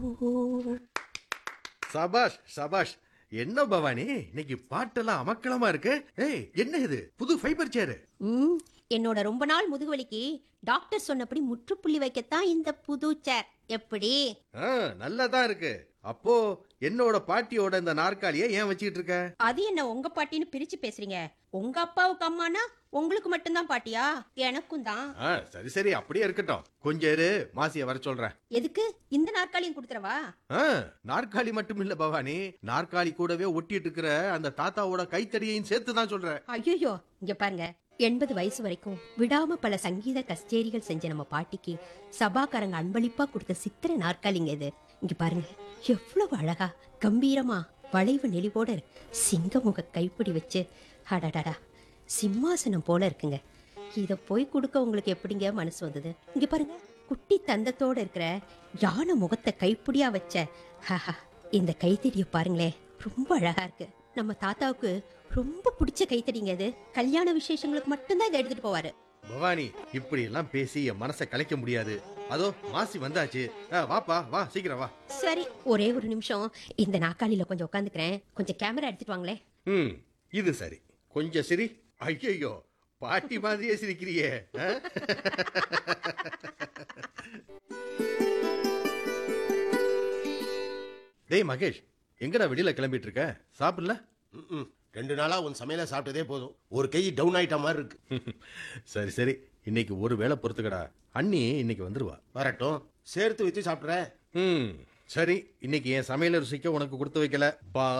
சபாஷ் சபாஷ் என்ன பவானி இன்னைக்கு பாட்டெல்லாம் அமக்களமா இருக்கு ஏய் என்ன இது புது ஃபைபர் சேரு ம் என்னோட ரொம்ப நாள் முதுகுவலிக்கு டாக்டர் சொன்னபடி முற்றுப்புள்ளி வைக்கத்தான் இந்த புது சேர் எப்படி ஆ, நல்லாதான் இருக்கு அப்போ என்னோட பாட்டியோட இந்த நாற்காலியை ஏன் வச்சுக்கிட்டு இருக்க அது என்ன உங்க பாட்டின்னு பிரிச்சு பேசுறீங்க உங்க அப்பாவுக்கு அம்மானா உங்களுக்கு மட்டும்தான் பாட்டியா எனக்கும் தான் ஆ, சரி சரி அப்படியே இருக்கட்டும் கொஞ்சம் இரு மாசிய வர சொல்றேன் எதுக்கு இந்த நாற்காலியும் கொடுத்துறவா ஆ, நாற்காலி மட்டும் இல்ல பவானி நாற்காலி கூடவே ஒட்டிட்டு இருக்கிற அந்த தாத்தாவோட கைத்தடியையும் சேர்த்து தான் சொல்றேன் ஐயோ இங்க பாருங்க எண்பது வயசு வரைக்கும் விடாம பல சங்கீத கச்சேரிகள் செஞ்ச நம்ம பாட்டிக்கு சபாக்காரங்க அன்பளிப்பா கொடுத்த சித்திர நாற்காலிங்க இது இங்க பாருங்க எவ்வளவு அழகா கம்பீரமா வளைவு நெளிவோட இருக்கு. சிங்கமுக கைப்பிடி வச்சு அடடடா சிம்மாசனம் போல இருக்குங்க இத போய் கொடுக்க உங்களுக்கு எப்படிங்க மனசு வந்தது இங்க பாருங்க குட்டி தந்தத்தோட இருக்கிற யானை முகத்தை கைப்பிடியா வச்ச ஹஹா, இந்த கைத்தடிய பாருங்களேன் ரொம்ப அழகா இருக்கு நம்ம தாத்தாவுக்கு ரொம்ப பிடிச்ச கைத்தடிங்க இது கல்யாண விசேஷங்களுக்கு மட்டும்தான் இதை எடுத்துட்டு போவாரு பவானி இப்படி எல்லாம் பேசி என் மனசை கலைக்க முடியாது அதோ மாசி வந்தாச்சு ஆ, வாப்பா வா சீக்கிரம் வா சரி ஒரே ஒரு நிமிஷம் இந்த நாக்காளியில கொஞ்சம் உட்காந்துக்கிறேன் கொஞ்சம் கேமரா எடுத்துட்டு வாங்களேன் ம் இது சரி கொஞ்சம் சரி ஐயோ பாட்டி மாதிரியே சிரிக்கிறியே ஆ? டேய் மகேஷ் எங்கடா வெளியில கிளம்பிட்டு இருக்க சாப்பிடல ம்ம். ரெண்டு நாளா உன் சமையல சாப்பிட்டதே போதும் ஒரு கை டவுன் ஆயிட்ட மாதிரி இருக்கு சரி சரி இன்னைக்கு ஒரு வேளை பொறுத்துக்கடா அண்ணி இன்னைக்கு வந்துருவா வரட்டும் சேர்த்து வச்சு சாப்பிட்ற ம் சரி இன்னைக்கு என் சமையல ருசிக்க உனக்கு கொடுத்து வைக்கல பா